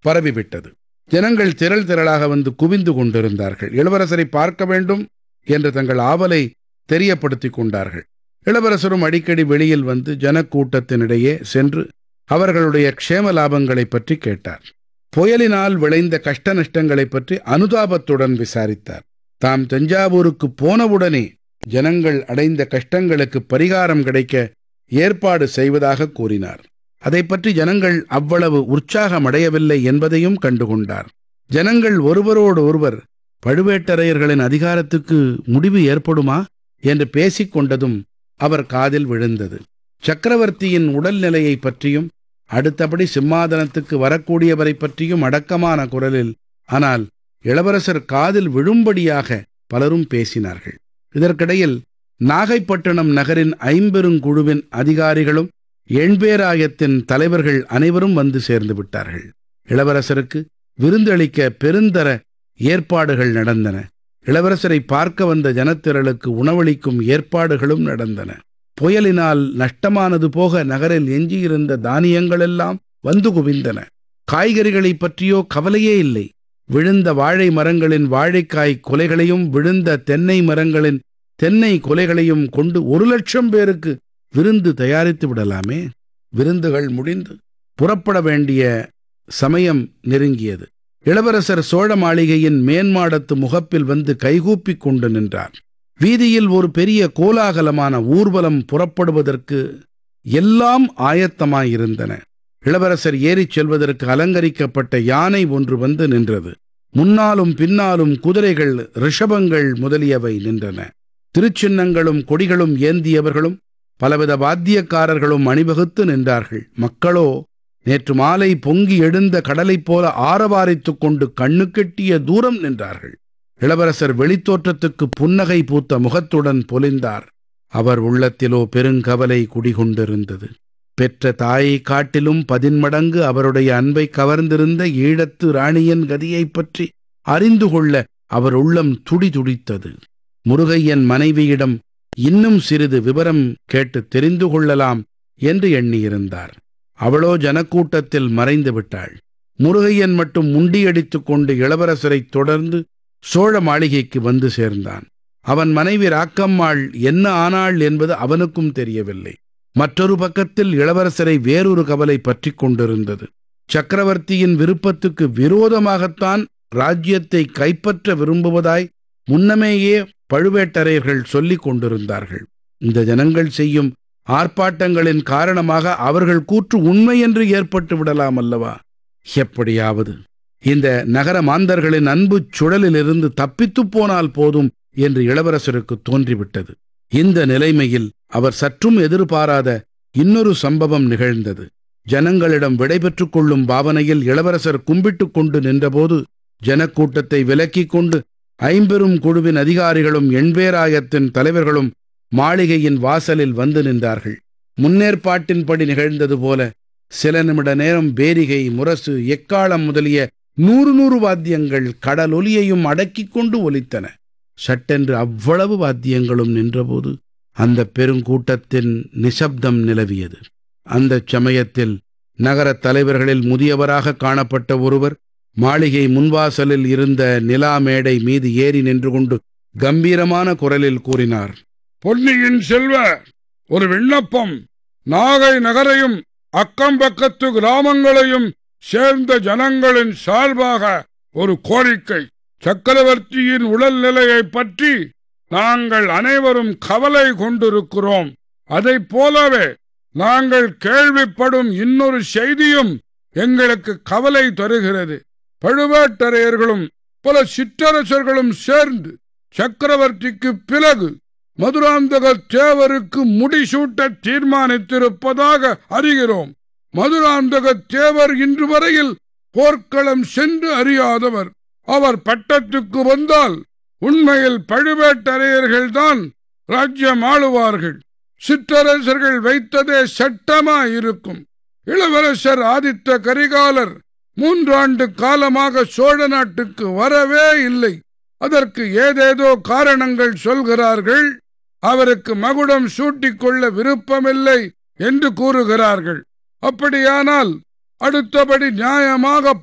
பரவிவிட்டது ஜனங்கள் திரள் திரளாக வந்து குவிந்து கொண்டிருந்தார்கள் இளவரசரை பார்க்க வேண்டும் என்று தங்கள் ஆவலை தெரியப்படுத்திக் கொண்டார்கள் இளவரசரும் அடிக்கடி வெளியில் வந்து ஜனக்கூட்டத்தினிடையே சென்று அவர்களுடைய க்ஷேம லாபங்களைப் பற்றி கேட்டார் புயலினால் விளைந்த கஷ்ட நஷ்டங்களைப் பற்றி அனுதாபத்துடன் விசாரித்தார் தாம் தஞ்சாவூருக்கு போனவுடனே ஜனங்கள் அடைந்த கஷ்டங்களுக்கு பரிகாரம் கிடைக்க ஏற்பாடு செய்வதாக கூறினார் அதைப் பற்றி ஜனங்கள் அவ்வளவு உற்சாகமடையவில்லை என்பதையும் கண்டுகொண்டார் ஜனங்கள் ஒருவரோடு ஒருவர் பழுவேட்டரையர்களின் அதிகாரத்துக்கு முடிவு ஏற்படுமா என்று பேசிக் கொண்டதும் அவர் காதில் விழுந்தது சக்கரவர்த்தியின் உடல்நிலையைப் பற்றியும் அடுத்தபடி சிம்மாதனத்துக்கு வரக்கூடியவரைப் பற்றியும் அடக்கமான குரலில் ஆனால் இளவரசர் காதில் விழும்படியாக பலரும் பேசினார்கள் இதற்கிடையில் நாகைப்பட்டினம் நகரின் ஐம்பெருங்குழுவின் அதிகாரிகளும் எண்பேராயத்தின் தலைவர்கள் அனைவரும் வந்து சேர்ந்து விட்டார்கள் இளவரசருக்கு விருந்தளிக்க பெருந்தர ஏற்பாடுகள் நடந்தன இளவரசரை பார்க்க வந்த ஜனத்திரளுக்கு உணவளிக்கும் ஏற்பாடுகளும் நடந்தன புயலினால் நஷ்டமானது போக நகரில் எஞ்சியிருந்த தானியங்களெல்லாம் வந்து குவிந்தன காய்கறிகளைப் பற்றியோ கவலையே இல்லை விழுந்த வாழை மரங்களின் வாழைக்காய் கொலைகளையும் விழுந்த தென்னை மரங்களின் தென்னை கொலைகளையும் கொண்டு ஒரு லட்சம் பேருக்கு விருந்து தயாரித்து விடலாமே விருந்துகள் முடிந்து புறப்பட வேண்டிய சமயம் நெருங்கியது இளவரசர் சோழ மாளிகையின் மேன்மாடத்து முகப்பில் வந்து கைகூப்பிக் கொண்டு நின்றார் வீதியில் ஒரு பெரிய கோலாகலமான ஊர்வலம் புறப்படுவதற்கு எல்லாம் ஆயத்தமாயிருந்தன இளவரசர் ஏறிச் செல்வதற்கு அலங்கரிக்கப்பட்ட யானை ஒன்று வந்து நின்றது முன்னாலும் பின்னாலும் குதிரைகள் ரிஷபங்கள் முதலியவை நின்றன திருச்சின்னங்களும் கொடிகளும் ஏந்தியவர்களும் பலவித வாத்தியக்காரர்களும் அணிவகுத்து நின்றார்கள் மக்களோ நேற்று மாலை பொங்கி எழுந்த கடலைப் போல ஆரவாரித்துக் கொண்டு கண்ணுக்கெட்டிய தூரம் நின்றார்கள் இளவரசர் வெளித்தோற்றத்துக்கு புன்னகை பூத்த முகத்துடன் பொலிந்தார் அவர் உள்ளத்திலோ பெருங்கவலை குடிகொண்டிருந்தது பெற்ற தாயை காட்டிலும் பதின்மடங்கு அவருடைய அன்பை கவர்ந்திருந்த ஈழத்து ராணியின் கதியைப் பற்றி அறிந்து கொள்ள அவர் உள்ளம் துடிதுடித்தது முருகையன் மனைவியிடம் இன்னும் சிறிது விவரம் கேட்டு தெரிந்து கொள்ளலாம் என்று எண்ணியிருந்தார் அவளோ ஜனக்கூட்டத்தில் மறைந்து விட்டாள் முருகையன் மட்டும் முண்டியடித்துக் கொண்டு இளவரசரைத் தொடர்ந்து சோழ மாளிகைக்கு வந்து சேர்ந்தான் அவன் மனைவி ராக்கம்மாள் என்ன ஆனாள் என்பது அவனுக்கும் தெரியவில்லை மற்றொரு பக்கத்தில் இளவரசரை வேறொரு கவலை பற்றி கொண்டிருந்தது சக்கரவர்த்தியின் விருப்பத்துக்கு விரோதமாகத்தான் ராஜ்யத்தை கைப்பற்ற விரும்புவதாய் முன்னமேயே பழுவேட்டரையர்கள் சொல்லிக் கொண்டிருந்தார்கள் இந்த ஜனங்கள் செய்யும் ஆர்ப்பாட்டங்களின் காரணமாக அவர்கள் கூற்று உண்மை என்று ஏற்பட்டு விடலாம் அல்லவா எப்படியாவது இந்த நகர மாந்தர்களின் அன்புச் சுழலிலிருந்து தப்பித்துப் போனால் போதும் என்று இளவரசருக்கு தோன்றிவிட்டது இந்த நிலைமையில் அவர் சற்றும் எதிர்பாராத இன்னொரு சம்பவம் நிகழ்ந்தது ஜனங்களிடம் விடைபெற்றுக் கொள்ளும் பாவனையில் இளவரசர் கும்பிட்டுக் கொண்டு நின்றபோது ஜனக்கூட்டத்தை விலக்கிக் கொண்டு ஐம்பெரும் குழுவின் அதிகாரிகளும் எண்பேராயத்தின் தலைவர்களும் மாளிகையின் வாசலில் வந்து நின்றார்கள் முன்னேற்பாட்டின்படி நிகழ்ந்தது போல சில நிமிட நேரம் பேரிகை முரசு எக்காளம் முதலிய நூறு நூறு வாத்தியங்கள் கடலொலியையும் அடக்கிக் கொண்டு ஒலித்தன சட்டென்று அவ்வளவு வாத்தியங்களும் நின்றபோது அந்த பெருங்கூட்டத்தின் நிசப்தம் நிலவியது அந்தச் சமயத்தில் நகரத் தலைவர்களில் முதியவராக காணப்பட்ட ஒருவர் மாளிகை முன்வாசலில் இருந்த நிலா மேடை மீது ஏறி நின்று கொண்டு கம்பீரமான குரலில் கூறினார் பொன்னியின் செல்வ ஒரு விண்ணப்பம் நாகை நகரையும் அக்கம் பக்கத்து கிராமங்களையும் சேர்ந்த ஜனங்களின் சார்பாக ஒரு கோரிக்கை சக்கரவர்த்தியின் உடல்நிலையைப் பற்றி நாங்கள் அனைவரும் கவலை கொண்டிருக்கிறோம் அதைப் போலவே நாங்கள் கேள்விப்படும் இன்னொரு செய்தியும் எங்களுக்கு கவலை தருகிறது பழுவேட்டரையர்களும் பல சிற்றரசர்களும் சேர்ந்து சக்கரவர்த்திக்கு பிறகு மதுராந்தக தேவருக்கு முடிசூட்ட தீர்மானித்திருப்பதாக அறிகிறோம் மதுராந்தக தேவர் இன்று வரையில் போர்க்களம் சென்று அறியாதவர் அவர் பட்டத்துக்கு வந்தால் உண்மையில் பழுவேட்டரையர்கள்தான் ராஜ்யம் ஆளுவார்கள் சிற்றரசர்கள் வைத்ததே சட்டமாயிருக்கும் இளவரசர் ஆதித்த கரிகாலர் மூன்றாண்டு காலமாக சோழ நாட்டுக்கு வரவே இல்லை அதற்கு ஏதேதோ காரணங்கள் சொல்கிறார்கள் அவருக்கு மகுடம் சூட்டிக்கொள்ள விருப்பமில்லை என்று கூறுகிறார்கள் அப்படியானால் அடுத்தபடி நியாயமாக